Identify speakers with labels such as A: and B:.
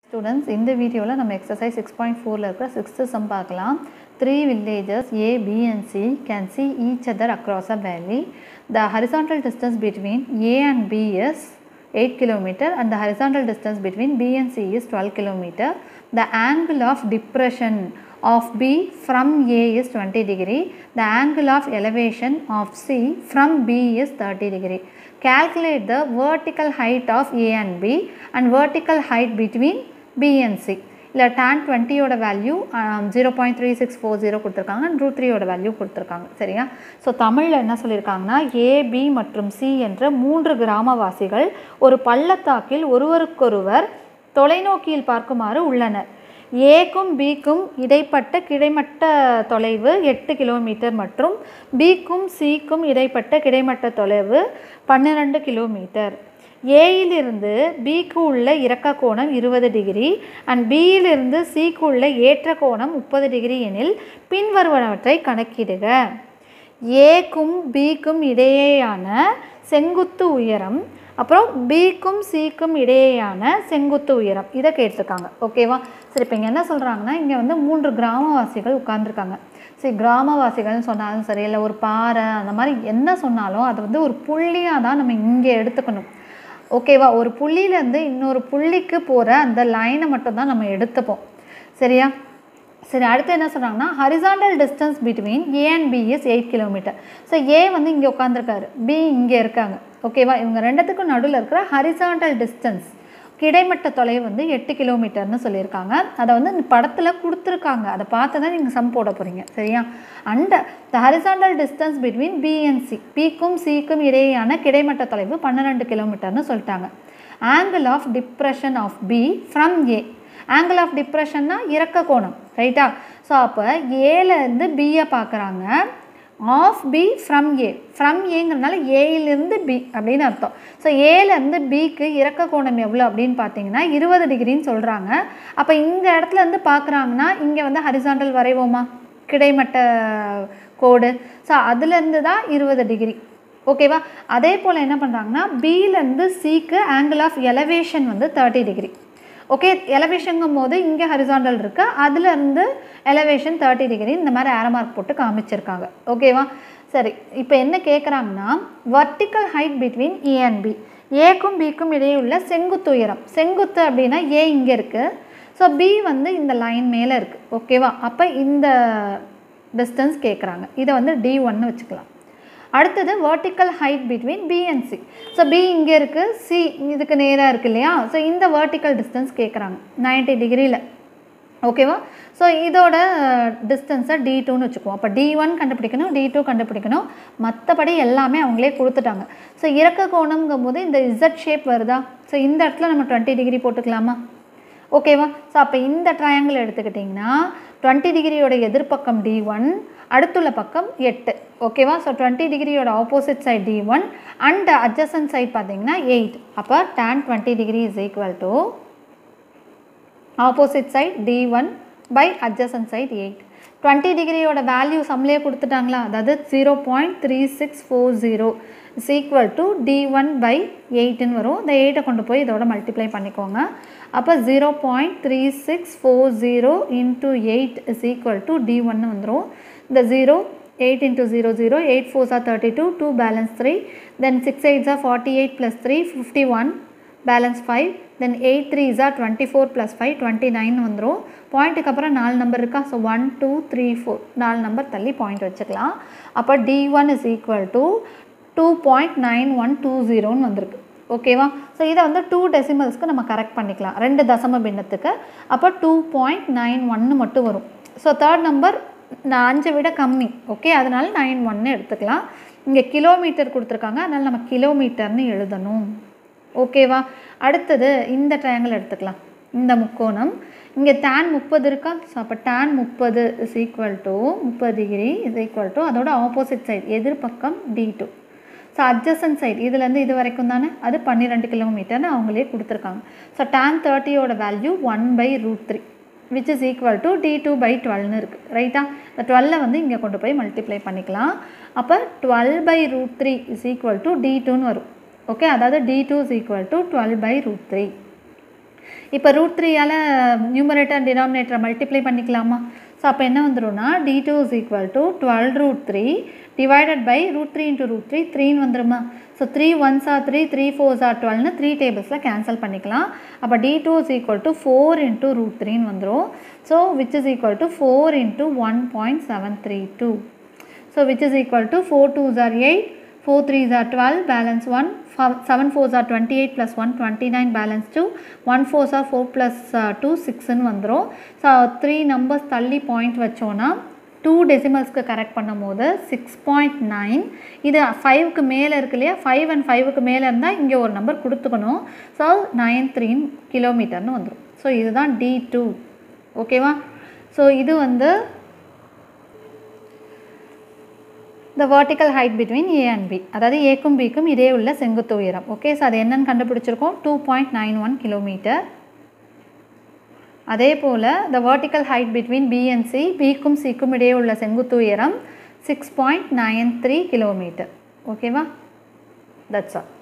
A: Students இந்த வீடியோவில் நம்ம எக்ஸசைஸ் சிக்ஸ் பாயிண்ட் ஃபோரில் இருக்கிற சிக்ஸ்த்து சம் பார்க்கலாம் three villages A B and C can see each other across a valley the horizontal distance between A and B is 8 kilometer and the horizontal distance between B and C is 12 kilometer. The angle of depression of B from A is 20 degree. The angle of elevation of C from B is 30 degree. Calculate the vertical height of A and B and vertical height between B and C. இல்லை tan டுவெண்ட்டியோட value zero point three six four zero கொடுத்துருக்காங்க root த்ரீயோட value கொடுத்துருக்காங்க சரியா so தமிழில் என்ன சொல்லியிருக்காங்கன்னா AB மற்றும் சி என்ற மூன்று கிராமவாசிகள் ஒரு பள்ளத்தாக்கில் ஒருவருக்கொருவர் தொலைநோக்கியில் பார்க்குமாறு உள்ளனர் ஏக்கும் பிக்கும் இடைப்பட்ட கிடைமட்ட தொலைவு எட்டு கிலோமீட்டர் மற்றும் பிக்கும் சிக்கும் இடைப்பட்ட கிடைமட்ட தொலைவு பன்னிரெண்டு கிலோமீட்டர் ஏயிலிருந்து பிக்கு உள்ள இறக்க கோணம் இருபது டிகிரி அண்ட் பியிலிருந்து சிக்கு உள்ள ஏற்ற கோணம் முப்பது டிகிரி எனில் பின்வருவனவற்றை கணக்கிடுக ஏக்கும் பிக்கும் இடையேயான செங்குத்து உயரம் அப்புறம் பிக்கும் சிக்கும் இடையேயான செங்குத்து உயரம் இதை கேட்டிருக்காங்க ஓகேவா சரி இப்போ இங்கே என்ன சொல்கிறாங்கன்னா இங்கே வந்து மூன்று கிராமவாசிகள் உட்கார்ந்துருக்காங்க சரி கிராமவாசிகள்னு சொன்னாலும் சரி இல்லை ஒரு பாறை அந்த மாதிரி என்ன சொன்னாலும் அது வந்து ஒரு புள்ளியாக தான் நம்ம இங்கே எடுத்துக்கணும் ஓகேவா ஒரு புள்ளியிலேருந்து இன்னொரு புள்ளிக்கு போகிற அந்த லைனை மட்டும் தான் நம்ம எடுத்துப்போம் சரியா சரி அடுத்து என்ன சொல்கிறாங்கன்னா horizontal distance between A and B is eight kilometre so A வந்து இங்கே உட்காந்துருக்காரு பி இங்கே இருக்காங்க ஓகேவா இவங்க ரெண்டுத்துக்கும் நடுவில் இருக்கிற ஹரிசாண்டல் டிஸ்டன்ஸ் கிடைமட்ட தொலைவு வந்து எட்டு கிலோமீட்டர்னு சொல்லியிருக்காங்க அதை வந்து இந்த படத்தில் கொடுத்துருக்காங்க அதை பார்த்து தான் நீங்கள் சம் போட போகிறீங்க சரியா and the horizontal distance between B and C பிக்கும் சிக்கும் இடையேயான கிடைமட்ட தொலைவு பன்னிரெண்டு கிலோமீட்டர்னு சொல்லிட்டாங்க angle of depression of B from A angle of டிப்ரெஷன்னா இறக்க கோணம் ரைட்டா ஸோ அப்போ ஏலேருந்து பியை பார்க்குறாங்க of B from A from ஏங்கிறதுனால ஏயிலேருந்து பி அப்படின்னு அர்த்தம் ஸோ ஏலேருந்து பிக்கு இறக்க கோணம் எவ்வளோ அப்படின்னு பார்த்தீங்கன்னா இருபது டிகிரின்னு சொல்கிறாங்க அப்போ இந்த இடத்துல இருந்து பார்க்குறாங்கன்னா இங்கே வந்து ஹரிசாண்டல் வரைவோமா கிடைமட்ட கோடு ஸோ அதுலேருந்து தான் இருபது டிகிரி ஓகேவா அதே போல் என்ன பண்ணுறாங்கன்னா பியிலேருந்து சிக்கு ஆங்கிள் ஆஃப் எலவேஷன் வந்து தேர்ட்டி டிகிரி ஓகே எலவேஷனுங்கும் போது இங்கே ஹரிசாண்டல் இருக்குது அதுலேருந்து எலவேஷன் தேர்ட்டி டிகிரி இந்த மாதிரி ஏரோ மார்க் போட்டு காமிச்சிருக்காங்க ஓகேவா சரி இப்போ என்ன கேட்குறாங்கன்னா vertical height between A and B ஏக்கும் பிக்கும் இடையே உள்ள செங்குத்து உயரம் செங்குத்து அப்படின்னா ஏ இங்கே இருக்குது ஸோ பி வந்து இந்த லைன் மேலே இருக்குது ஓகேவா அப்போ இந்த டிஸ்டன்ஸ் கேட்குறாங்க இதை வந்து டி ஒன்னு வச்சுக்கலாம் அடுத்தது vertical height between B and C so B இங்கே இருக்குது சி இதுக்கு நேராக இருக்குது இல்லையா ஸோ இந்த வேர்ட்டிக்கல் டிஸ்டன்ஸ் கேட்குறாங்க நைன்ட்டி டிகிரியில் ஓகேவா ஸோ இதோட டிஸ்டன்ஸை டி டூன்னு வச்சுக்குவோம் அப்போ டி ஒன் கண்டுபிடிக்கணும் டி டூ கண்டுபிடிக்கணும் மற்றபடி எல்லாமே அவங்களே கொடுத்துட்டாங்க ஸோ இறக்க கோணம்ங்கும் போது இந்த இசட் ஷேப் வருதா ஸோ இந்த இடத்துல நம்ம டுவெண்ட்டி டிகிரி போட்டுக்கலாமா ஓகேவா ஸோ அப்போ இந்த ட்ரையாங்கிள் எடுத்துக்கிட்டிங்கன்னா டுவெண்ட்டி டிகிரியோட எதிர்ப்பக்கம் டி ஒன் அடுத்துள்ள பக்கம் எட்டு ஓகேவா ஸோ டுவெண்ட்டி டிகிரியோட opposite side T one and adjacent side பார்த்தீங்கன்னா எயிட் அப்போ tan twenty degree is equal to opposite side T one by adjacent side eight twenty டிகிரியோட வேல்யூ சம்லேயே கொடுத்துட்டாங்களா அதாவது zero point three six four zero is equal to T one by எயிட்டுன்னு வரும் இந்த எயிட்டை கொண்டு போய் இதோட மல்டிப்ளை பண்ணிக்கோங்க அப்போ zero point three six four zero into eight is equal to T ஒன்னு வந்துடும் இந்த zero eight into zero zero eight fours are thirty two two balance three then six eights are forty eight plus three fifty one balance five then eight three is are twenty four plus five twenty nine வந்துடும் பாயிண்ட்டுக்கு அப்புறம் நாலு number இருக்கா so one two three four நாலு number தள்ளி point வச்சுக்கலாம் அப்போ T one is equal to two point nine one two ஜீரோன்னு வந்திருக்கு ஓகேவா ஸோ இதை வந்து டூ டெசிமல்ஸ்க்கு நம்ம கரெக்ட் பண்ணிக்கலாம் ரெண்டு தசம பின்னத்துக்கு அப்போ டூ பாயிண்ட் நைன் ஒன்று மட்டும் வரும் ஸோ தேர்ட் நம்பர் நான் அஞ்சை விட கம்மி ஓகே அதனால நைன் ஒன்னு எடுத்துக்கலாம் இங்கே கிலோமீட்டர் கொடுத்துருக்காங்க அதனால் நம்ம கிலோமீட்டர்னு எழுதணும் ஓகேவா அடுத்தது இந்த ட்ரையாங்கிள் எடுத்துக்கலாம் இந்த முக்கோணம் இங்கே டேன் முப்பது இருக்கா ஸோ அப்போ டேன் முப்பது இஸ் ஈக்குவல் டு முப்பது டிகிரி இஸ் ஈக்குவல் டு அதோட ஆப்போசிட் சைட் எதிர்பக்கம் T two so adjacent side இதுலேருந்து இது வரைக்கும் தானே அது பன்னிரெண்டு கிலோமீட்டர்னு அவங்களே கொடுத்துருக்காங்க ஸோ டேன் தேர்ட்டியோட value one by root three which is equal to T two by டுவெல்னு இருக்குது ரைட்டா இந்த டுவெல்லை வந்து இங்கே கொண்டு போய் மல்டிப்ளை பண்ணிக்கலாம் அப்போ twelve by root three is equal to T டூன்னு வரும் ஓகே அதாவது T two is equal to twelve by root three இப்போ ரூட் த்ரீயால் நியூமரேட்டர் டினாமினேட்டரை மல்டிப்ளை பண்ணிக்கலாமா ஸோ அப்போ என்ன வந்துடும்னா T two is equal to twelve root three divided by root three into root three த்ரீன்னு வந்துருமா so three ones are three three fours are டுவெல்னு த்ரீ டேபிள்ஸில் கேன்சல் பண்ணிக்கலாம் அப்போ T two is equal to four into root த்ரீன்னு வந்துடும் so which is equal to four into one point seven three two so which is equal to four twos are eight four threes are twelve balance one seven fours are twenty eight plus one twenty nine balance two one fours are four plus two சிக்ஸ்ன்னு வந்துடும் so three numbers தள்ளி point வச்சோன்னா two டெசிமல்ஸ்க்கு correct பண்ணும்போது six point nine இது ஃபைவுக்கு மேலே இருக்கு இல்லையா ஃபைவ் அண்ட் ஃபைவுக்கு மேலே இருந்தால் இங்கே ஒரு நம்பர் கொடுத்துக்கணும் ஸோ நைன் த்ரீன் கிலோமீட்டர்னு வந்துடும் ஸோ இதுதான் டி டூ ஓகேவா ஸோ இது வந்து த vertical height between A and B அதாவது ஏக்கும் பிக்கும் இதே உள்ள செங்குத்து உயரம் ஓகே ஸோ அது என்னன்னு கண்டுபிடிச்சிருக்கோம் two point nine one kilometre அதே போல் த vertical height between B and C பிக்கும் சிக்கும் இடையே உள்ள செங்குத்து உயரம் six point nine three kilometre ஓகேவா தட்ஸ் ஆல்